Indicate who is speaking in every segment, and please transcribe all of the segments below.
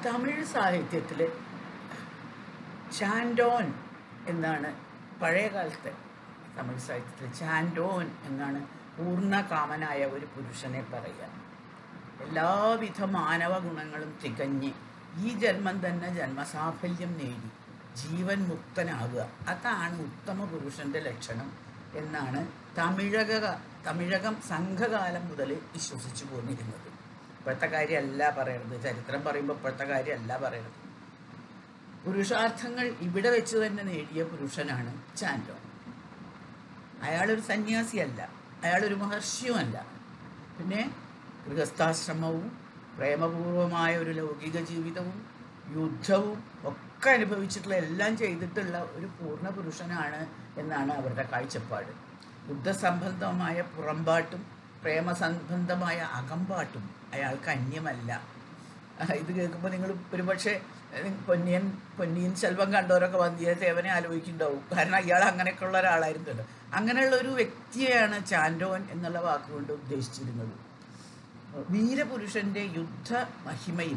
Speaker 1: തമിഴ് സാഹിത്യത്തിൽ ചാൻഡോൻ എന്നാണ് പഴയ കാലത്തെ തമിഴ് സാഹിത്യത്തിൽ ചാൻഡോൻ എന്നാണ് പൂർണ്ണകാമനായ ഒരു പുരുഷനെ പറയുക എല്ലാവിധ മാനവ ഗുണങ്ങളും തികഞ്ഞ് ഈ ജന്മം തന്നെ ജന്മസാഫല്യം നേടി ജീവൻ മുക്തനാവുക അതാണ് ഉത്തമ പുരുഷന്റെ ലക്ഷണം എന്നാണ് തമിഴക തമിഴകം സംഘകാലം മുതൽ വിശ്വസിച്ചു പോന്നിരുന്നത് ഇപ്പോഴത്തെ കാര്യമല്ല പറയണത് ചരിത്രം പറയുമ്പോൾ ഇപ്പോഴത്തെ കാര്യമല്ല പറയണത് പുരുഷാർത്ഥങ്ങൾ ഇവിടെ വെച്ച് തന്നെ നേടിയ പുരുഷനാണ് ചാൻഡോ അയാളൊരു സന്യാസിയല്ല അയാളൊരു മഹർഷിയുമല്ല പിന്നെ ഗൃഹസ്ഥാശ്രമവും പ്രേമപൂർവമായ ഒരു ലൗകിക ജീവിതവും യുദ്ധവും ഒക്കെ അനുഭവിച്ചിട്ടുള്ള എല്ലാം ചെയ്തിട്ടുള്ള ഒരു പൂർണ്ണ പുരുഷനാണ് എന്നാണ് അവരുടെ കാഴ്ചപ്പാട് യുദ്ധസംബന്ധമായ പുറമ്പാട്ടും പ്രേമസംബന്ധമായ അകമ്പാട്ടും അയാൾക്ക് അന്യമല്ല ആ, ഇത് കേൾക്കുമ്പോൾ നിങ്ങൾ ഒരുപക്ഷെ ഏഹ്, പൊന്നിയൻ പൊന്നിയൻ സെൽവം കണ്ടവരൊക്കെ വന്ധ്യദേവനെ ആലോചിക്കുന്നുണ്ടാവും കാരണം അയാൾ അങ്ങനെയൊക്കെയുള്ള ഒരാളായിരുന്നല്ലോ അങ്ങനെയുള്ള ഒരു വ്യക്തിയെയാണ് ചാൻഡോൻ എന്നുള്ള വാക്കുകൊണ്ട് ഉദ്ദേശിച്ചിരുന്നത് വീരപുരുഷന്റെ യുദ്ധ മഹിമയും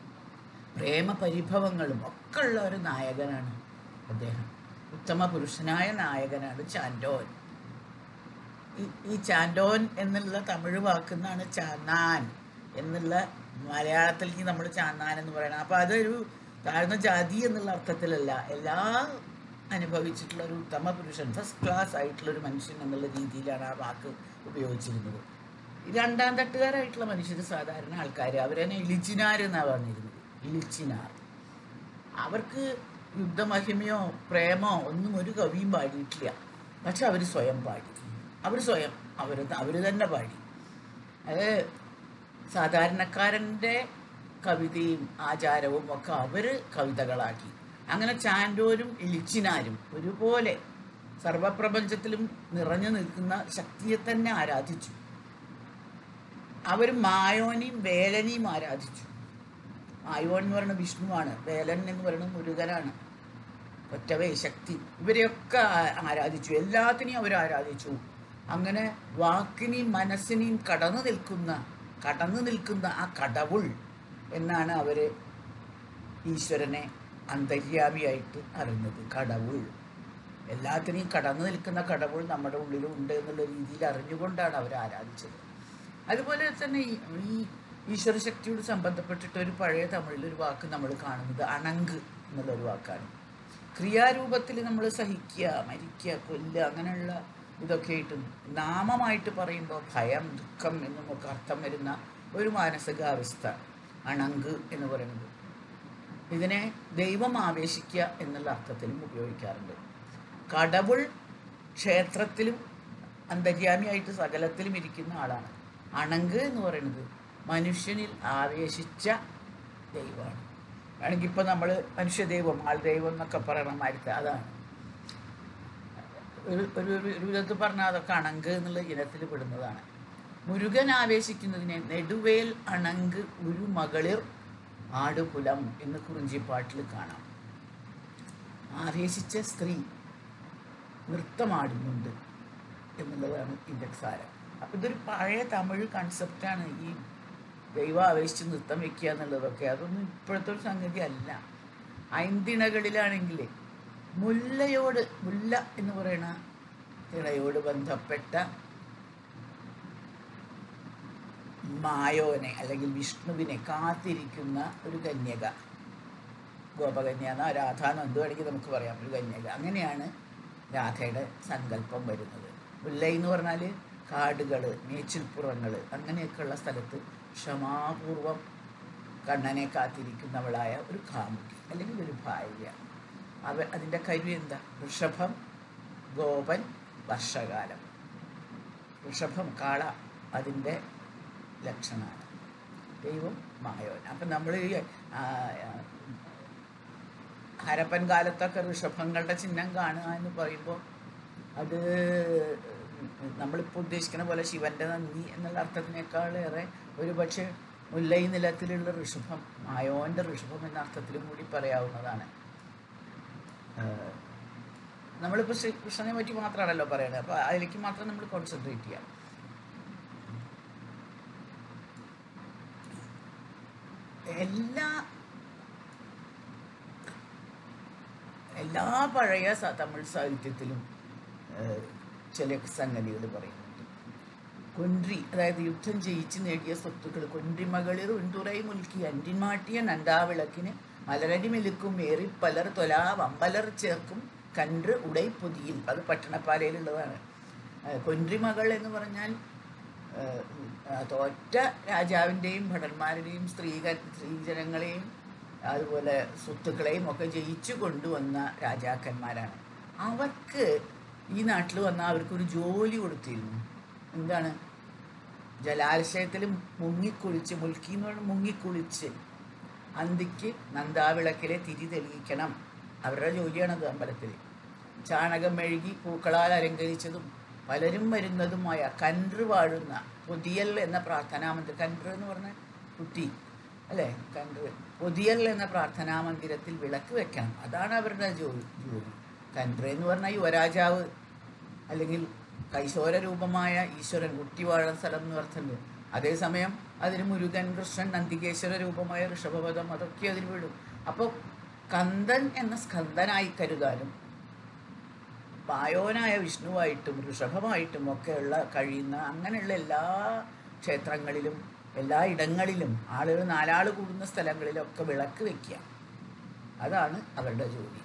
Speaker 1: പ്രേമപരിഭവങ്ങളും ഒക്കെ ഉള്ള ഒരു നായകനാണ് അദ്ദേഹം ഉത്തമ പുരുഷനായ നായകനാണ് ചാൻഡോൻ ഈ- ഈ ചാൻഡോൻ എന്നുള്ള തമിഴ് വാക്കുന്നാണ് ചാന്നാൻ എന്നുള്ള മലയാളത്തിലേക്ക് നമ്മൾ ചാന്നാൻ എന്ന് പറയണം അപ്പോൾ അതൊരു താഴ്ന്ന ജാതി എന്നുള്ള അർത്ഥത്തിലല്ല എല്ലാ അനുഭവിച്ചിട്ടുള്ള ഒരു ഉത്തമ പുരുഷൻ ഫസ്റ്റ് ക്ലാസ് ആയിട്ടുള്ള ഒരു മനുഷ്യൻ എന്നുള്ള രീതിയിലാണ് ആ വാക്ക് ഉപയോഗിച്ചിരുന്നത് ഈ രണ്ടാം തട്ടുകാരായിട്ടുള്ള മനുഷ്യർ സാധാരണ ആൾക്കാർ അവരെന്നെ ഇളിച്ചിനാർ എന്നാണ് പറഞ്ഞിരുന്നത് ഇളിച്ചിനാർ അവർക്ക് യുദ്ധമഹിമയോ പ്രേമോ ഒന്നും ഒരു കവിയും പാടിയിട്ടില്ല പക്ഷെ അവർ സ്വയം പാടി അവർ സ്വയം അവർ അവർ തന്നെ പാടി അത് സാധാരണക്കാരൻ്റെ കവിതയും ആചാരവും ഒക്കെ അവർ കവിതകളാക്കി അങ്ങനെ ചാൻഡോരും ഇലിച്ചിനാരും ഒരുപോലെ സർവപ്രപഞ്ചത്തിലും നിറഞ്ഞു നിൽക്കുന്ന ശക്തിയെ തന്നെ ആരാധിച്ചു അവർ മായോനെയും വേലനെയും ആരാധിച്ചു മായോൻ എന്ന് പറയുന്നത് വിഷ്ണുവാണ് വേലൻ എന്ന് പറയുന്നത് മുരുകനാണ് ഒറ്റവേ ശക്തി ഇവരെയൊക്കെ ആ- ആരാധിച്ചു എല്ലാത്തിനെയും അവർ ആരാധിച്ചു അങ്ങനെ വാക്കിനെയും മനസ്സിനെയും കടന്നു നിൽക്കുന്ന കടന്നു നിൽക്കുന്ന ആ കടവുൾ എന്നാണ് അവർ ഈശ്വരനെ അന്തര്യാമിയായിട്ട് അറിഞ്ഞത് കടവുൾ എല്ലാത്തിനെയും കടന്നു നിൽക്കുന്ന കടവുൾ നമ്മുടെ ഉള്ളിലുണ്ട് എന്നുള്ള രീതിയിൽ അറിഞ്ഞുകൊണ്ടാണ് അവർ ആരാധിച്ചത് അതുപോലെ തന്നെ ഈ ഈ ഈശ്വരശക്തിയോട് സംബന്ധപ്പെട്ടിട്ട് ഒരു പഴയ തമിഴിൽ ഒരു വാക്ക് നമ്മൾ കാണുന്നത് അണങ്ക് എന്നുള്ളൊരു വാക്കാണ് ക്രിയാരൂപത്തിൽ നമ്മൾ സഹിക്കുക മരിക്കുക കൊല്ലുക അങ്ങനെയുള്ള ഇതൊക്കെ ആയിട്ട് നാമമായിട്ട് പറയുമ്പോൾ ഭയം ദുഃഖം എന്നുമൊക്കെ അർത്ഥം വരുന്ന ഒരു മാനസികാവസ്ഥ അണങ്ക് എന്ന് പറയുന്നത് ഇതിനെ ദൈവം ആവേശിക്കുക എന്നുള്ള അർത്ഥത്തിലും ഉപയോഗിക്കാറുണ്ട് കടവുൾ ക്ഷേത്രത്തിലും അന്തര്യാമിയായിട്ട് സകലത്തിലും ഇരിക്കുന്ന ആളാണ് അണങ്ക് എന്ന് പറയുന്നത് മനുഷ്യനിൽ ആവേശിച്ച ദൈവമാണ് വേണമെങ്കിൽ ഇപ്പം നമ്മൾ മനുഷ്യദൈവം ആൾദൈവം എന്നൊക്കെ പറയണ മാരുത്ത അതാണ് ഒരു ഒരു ഒരു ഒരു വിധത്തിൽ പറഞ്ഞാൽ അതൊക്കെ അണങ്ക് എന്നുള്ള ഇനത്തിൽ പെടുന്നതാണ് മുരുകൻ ആവേശിക്കുന്നതിനെ നെടുവേൽ അണങ്ക് ഒരു മകളിർ ആടുകുലം എന്ന് കുറിഞ്ചിപ്പാട്ടിൽ കാണാം ആവേശിച്ച സ്ത്രീ നൃത്തമാടുന്നുണ്ട് എന്നുള്ളതാണ് ഇതിൻ്റെ സാരം അപ്പം ഇതൊരു പഴയ തമിഴ് കൺസെപ്റ്റാണ് ഈ ദൈവം ആവേശിച്ച് നൃത്തം വെക്കുക എന്നുള്ളതൊക്കെ അതൊന്നും ഇപ്പോഴത്തെ ഒരു സംഗതി അല്ല ഐന്തിണകളിലാണെങ്കിൽ മുല്ലയോട് മുല്ല എന്ന് പറയുന്ന തിണയോട് ബന്ധപ്പെട്ട മായോനെ അല്ലെങ്കിൽ വിഷ്ണുവിനെ കാത്തിരിക്കുന്ന ഒരു കന്യക ഗോപകന്യ എന്നോ രാധ എന്നോ എന്ത് വേണമെങ്കിൽ നമുക്ക് പറയാം ഒരു കന്യക അങ്ങനെയാണ് രാധയുടെ സങ്കല്പം വരുന്നത് മുല്ലൈ എന്ന് പറഞ്ഞാൽ കാടുകൾ മേച്ചിൽപ്പുറങ്ങൾ അങ്ങനെയൊക്കെയുള്ള സ്ഥലത്ത് ക്ഷമാപൂർവം കണ്ണനെ കാത്തിരിക്കുന്നവളായ ഒരു കാമുകി അല്ലെങ്കിൽ ഒരു ഭാര്യ അവ അതിൻ്റെ കരു എന്താ ഋഷഭം ഗോപൻ വർഷകാലം ഋഷഭം കാള അതിൻ്റെ ലക്ഷണമാണ് ദൈവം മായോൻ അപ്പം നമ്മൾ ഈ ആ, ആ, ഹരപ്പൻ കാലത്തൊക്കെ ഋഷഭങ്ങളുടെ ചിഹ്നം കാണുക എന്ന് പറയുമ്പോൾ അത് നമ്മളിപ്പോൾ ഉദ്ദേശിക്കുന്ന പോലെ ശിവന്റെ നന്ദി എന്നുള്ള അർത്ഥത്തിനേക്കാളേറെ ഒരു പക്ഷേ മുല്ലൈ നിലത്തിലുള്ള ഋഷഭം മായോന്റെ ഋഷഭം എന്ന അർത്ഥത്തിലും കൂടി പറയാവുന്നതാണ് ഏഹ് നമ്മളിപ്പോൾ ശ്രീകൃഷ്ണനെ പറ്റി മാത്രമാണല്ലോ പറയുന്നത് അപ്പോൾ അതിലേക്ക് മാത്രം നമ്മൾ കോൺസെൻട്രേറ്റ് ചെയ്യാം എല്ലാ എല്ലാ പഴയ സ- തമിഴ് സാഹിത്യത്തിലും ഏഹ്, ചില സംഗതികൾ പറയുന്നുണ്ട് കൊൻട്രി അതായത് യുദ്ധം ജയിച്ച് നേടിയ സ്വത്തുക്കൾ കൊൻട്രി മകളിർ ഉണ്ടുറൈ മുൽക്കി അൻറ്റിൻമാട്ടിയ നണ്ടാവിളക്കിന് മലരടി മെലുക്കും ഏറി പലർ തൊലാ വമ്പലർ ചേർക്കും കன்று ഉടൈ പൊതിയിൽ അത് പട്ടണപ്പാലയിലുള്ളതാണ് ഏഹ് കൊൻട്രി മകൾ എന്ന് പറഞ്ഞാൽ ഏഹ്, ആ തോറ്റ രാജാവിൻ്റെയും ഭടന്മാരുടെയും സ്ത്രീക സ്ത്രീജനങ്ങളെയും അതുപോലെ സ്വത്തുക്കളെയും ഒക്കെ ജയിച്ചു കൊണ്ടുവന്ന രാജാക്കന്മാരാണ് അവർക്ക് ഈ നാട്ടിൽ വന്ന അവർക്കൊരു ജോലി കൊടുത്തിരുന്നു എന്താണ് ജലാശയത്തിൽ മുങ്ങിക്കുളിച്ച് മുൽക്കി എന്ന് പറഞ്ഞാൽ മുങ്ങിക്കുളിച്ച് അന്തിക്ക് നന്ദാവിളക്കിലെ തിരി തെളിയിക്കണം അവരുടെ ജോലിയാണത് അമ്പലത്തിൽ ചാണകം മെഴുകി പൂക്കളാൽ അലങ്കരിച്ചതും പലരും വരുന്നതുമായ കன்று വാഴുന്ന പൊതിയൽ എന്ന പ്രാർത്ഥനാ മന്ദിരം കன்று എന്ന് പറഞ്ഞ കുട്ടി അല്ലേ കன்று പൊതിയൽ എന്ന പ്രാർത്ഥനാ മന്ദിരത്തിൽ വിളക്ക് വെക്കണം അതാണ് അവരുടെ ജോലി ജോലി കன்று എന്ന് പറഞ്ഞാൽ യുവരാജാവ് അല്ലെങ്കിൽ കൈശോര രൂപമായ ഈശ്വരൻ കുട്ടി വാഴുന്ന സ്ഥലം എന്ന് അർത്ഥമുണ്ട് അതേസമയം അതിന് മുരുകൻ കൃഷ്ണൻ നന്ദികേശ്വര രൂപമായ ഋഷഭപദം അതൊക്കെ അതിൽ വിടും അപ്പോൾ കന്ദൻ എന്ന സ്കന്ദനായി കരുതാനും പായോനായ വിഷ്ണുവായിട്ടും ഋഷഭമായിട്ടും ഒക്കെയുള്ള കഴിയുന്ന അങ്ങനെയുള്ള എല്ലാ ക്ഷേത്രങ്ങളിലും എല്ലാ ഇടങ്ങളിലും ആളുകൾ നാലാൾ കൂടുന്ന സ്ഥലങ്ങളിലൊക്കെ വിളക്ക് വെക്കുക അതാണ് അവരുടെ ജോലി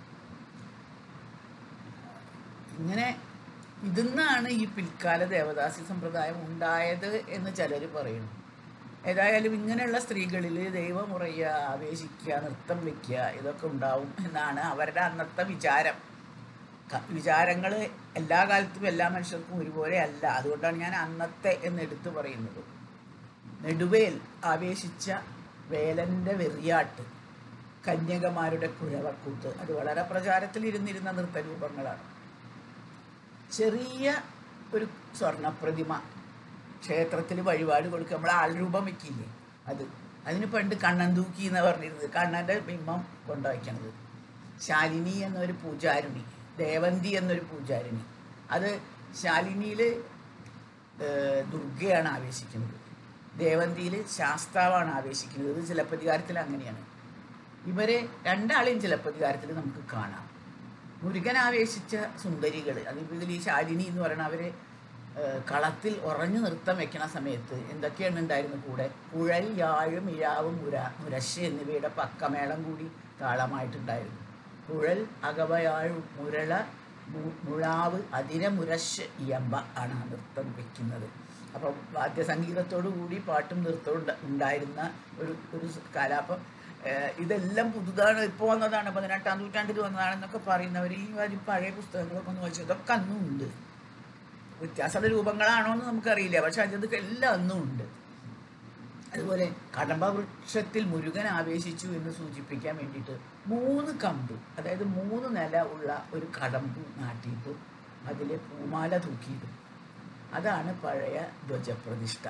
Speaker 1: ഇങ്ങനെ ഇതിന്നാണ് ഈ പിൽക്കാല ദേവദാസി സമ്പ്രദായം ഉണ്ടായത് എന്ന് ചിലർ പറയുന്നു ഏതായാലും ഇങ്ങനെയുള്ള സ്ത്രീകളിൽ ദൈവമുറയുക ആവേശിക്കുക നൃത്തം വയ്ക്കുക ഇതൊക്കെ ഉണ്ടാവും എന്നാണ് അവരുടെ അന്നത്തെ വിചാരം വിചാരങ്ങൾ എല്ലാ കാലത്തും എല്ലാ മനുഷ്യർക്കും ഒരുപോലെ അല്ല അതുകൊണ്ടാണ് ഞാൻ അന്നത്തെ എന്ന് എടുത്തു പറയുന്നത് നെടുവേൽ ആവേശിച്ച വേലൻ്റെ വെറിയാട്ട് കന്യകമാരുടെ കുരവക്കൂത്ത് അത് വളരെ പ്രചാരത്തിലിരുന്നിരുന്ന നൃത്തരൂപങ്ങളാണ് ചെറിയ ഒരു സ്വർണപ്രതിമ ക്ഷേത്രത്തിൽ വഴിപാട് കൊടുക്കുക നമ്മൾ ആൾരൂപം വെക്കില്ലേ അത് അതിന് പണ്ട് കണ്ണൻ തൂക്കി എന്ന് പറഞ്ഞിരുന്നത് കണ്ണൻ്റെ ബിംബം കൊണ്ടുവയ്ക്കണത് ശാലിനി എന്നൊരു പൂജാരിണി ദേവന്തി എന്നൊരു പൂജാരിണി അത് ശാലിനിയിൽ ദുർഗയാണ് ആവേശിക്കുന്നത് ദേവന്തിയിൽ ശാസ്താവാണ് ആവേശിക്കുന്നത് ഇത് ചിലപ്പതികാരത്തിൽ അങ്ങനെയാണ് ഇവരെ രണ്ടാളെയും ചിലപ്പതികാരത്തിൽ നമുക്ക് കാണാം മുരുകൻ ആവേശിച്ച സുന്ദരികൾ അതിൽ ഈ ശാലിനി എന്ന് പറയുന്ന അവര് ഏഹ്, കളത്തിൽ ഉറഞ്ഞു നൃത്തം വെക്കണ സമയത്ത് എന്തൊക്കെയാണ് ഉണ്ടായിരുന്നു കൂടെ കുഴൽ യാഴും ഇഴാവും മുര മുരശ് എന്നിവയുടെ പക്കമേളം കൂടി താളമായിട്ടുണ്ടായിരുന്നു കുഴൽ അകവയാഴു മുരള മു- മുഴാവ് അതിര മുരശ് ഇയമ്പ ആണ് ആ നൃത്തം വെക്കുന്നത് അപ്പം വാദ്യസംഗീതത്തോടു കൂടി പാട്ടും നൃത്തവും ഉണ്ട- ഉണ്ടായിരുന്ന ഒരു ഒരു കാലം അപ്പം ഏഹ് ഇതെല്ലാം പുതുതാണ് ഇപ്പോൾ വന്നതാണ് പതിനെട്ടാം നൂറ്റാണ്ടിൽ വന്നതാണെന്നൊക്കെ പറയുന്നവർ ഈ ഒരു പഴയ പുസ്തകങ്ങളൊക്കെ ഒന്ന് വായിച്ചു ഇതൊക്കെ അന്നും ഉണ്ട് വ്യത്യാസമുള്ള രൂപങ്ങളാണോ എന്ന് നമുക്കറിയില്ല പക്ഷെ അതൊക്കെ എല്ലാം അന്നും ഉണ്ട് അതുപോലെ കടമ്പ വൃക്ഷത്തിൽ മുരുകൻ ആവേശിച്ചു എന്ന് സൂചിപ്പിക്കാൻ വേണ്ടിയിട്ട് മൂന്ന് കമ്പ് അതായത് മൂന്ന് നില ഉള്ള ഒരു കടമ്പ് നാട്ടിയിട്ട് അതിലെ പൂമാല തൂക്കിയിടും അതാണ് പഴയ ധ്വജപ്രതിഷ്ഠ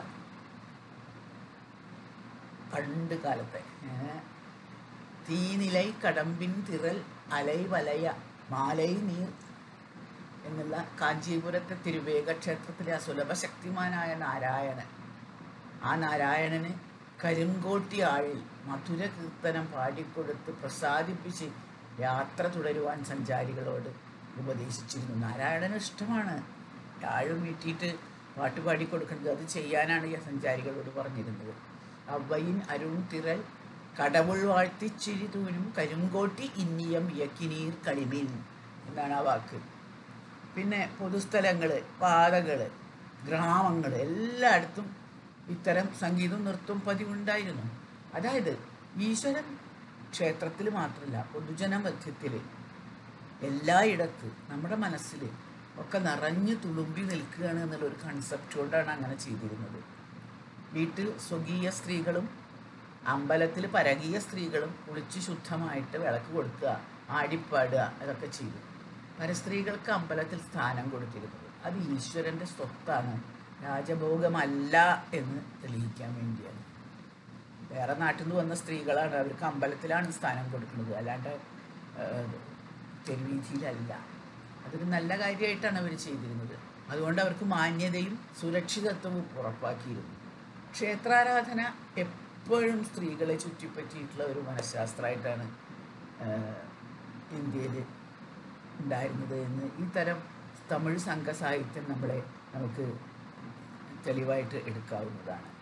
Speaker 1: പണ്ട് കാലത്തെ ഏ, തീനിലൈ കടമ്പിൻ തിറൽ അലൈ വലയ മാലൈ നീർ എന്നുള്ള കാഞ്ചീപുരത്തെ തിരുവേഗ ക്ഷേത്രത്തിലെ അസുലഭ ശക്തിമാനായ നാരായണൻ ആ നാരായണന് കരിങ്കോട്ടി ആഴിൽ മധുര കീർത്തനം പാടിക്കൊടുത്ത് പ്രസാദിപ്പിച്ച് യാത്ര തുടരുവാൻ സഞ്ചാരികളോട് ഉപദേശിച്ചിരുന്നു നാരായണന് ഇഷ്ടമാണ് ആഴും വീട്ടിയിട്ട് പാട്ട് പാടിക്കൊടുക്കുന്നത് അത് ചെയ്യാനാണ് ഈ സഞ്ചാരികളോട് പറഞ്ഞിരുന്നത് അവയിൻ അരുൺ തിറൽ കടവുൾ വാഴ്ത്തിച്ചിരി തൂനും കരിങ്കോട്ടി ഇന്നിയം ഇയക്കിനീർ കളിമീൻ എന്നാണ് ആ വാക്ക് പിന്നെ പൊതുസ്ഥലങ്ങൾ പാതകൾ ഗ്രാമങ്ങൾ എല്ലായിടത്തും ഇത്തരം സംഗീതവും നൃത്തവും പതിവുണ്ടായിരുന്നു അതായത് ഈശ്വരൻ ക്ഷേത്രത്തിൽ മാത്രമല്ല പൊതുജന മധ്യത്തിൽ എല്ലായിടത്ത് നമ്മുടെ മനസ്സിൽ ഒക്കെ നിറഞ്ഞു തുളുമ്പി നിൽക്കുകയാണ് എന്നുള്ളൊരു കൺസെപ്റ്റ് കൊണ്ടാണ് അങ്ങനെ ചെയ്തിരുന്നത് വീട്ടിൽ സ്വകീയ സ്ത്രീകളും അമ്പലത്തിൽ പരകീയ സ്ത്രീകളും കുളിച്ച് ശുദ്ധമായിട്ട് വിളക്ക് കൊടുക്കുക ആടിപ്പാടുക അതൊക്കെ ചെയ്തു പരസ്ത്രീകൾക്ക് അമ്പലത്തിൽ സ്ഥാനം കൊടുത്തിരുന്നത് അത് ഈശ്വരൻ്റെ സ്വത്താണ് രാജഭോഗമല്ല എന്ന് തെളിയിക്കാൻ വേണ്ടിയാണ് വേറെ നാട്ടിൽ നിന്ന് വന്ന സ്ത്രീകളാണ് അവർക്ക് അമ്പലത്തിലാണ് സ്ഥാനം കൊടുക്കുന്നത് അല്ലാണ്ട് ഏഹ്, തെരുവീഥിയിലല്ല അതൊരു നല്ല കാര്യമായിട്ടാണ് അവർ ചെയ്തിരുന്നത് അതുകൊണ്ട് അവർക്ക് മാന്യതയും സുരക്ഷിതത്വവും ഉറപ്പാക്കിയിരുന്നു ക്ഷേത്രാരാധന എപ്പോഴും സ്ത്രീകളെ ചുറ്റിപ്പറ്റിയിട്ടുള്ള ഒരു മനഃശാസ്ത്രമായിട്ടാണ് ഏഹ്, ഇന്ത്യയിൽ ഉണ്ടായിരുന്നത് എന്ന് ഈ തരം തമിഴ് സംഘസാഹിത്യം നമ്മളെ നമുക്ക് തെളിവായിട്ട് എടുക്കാവുന്നതാണ്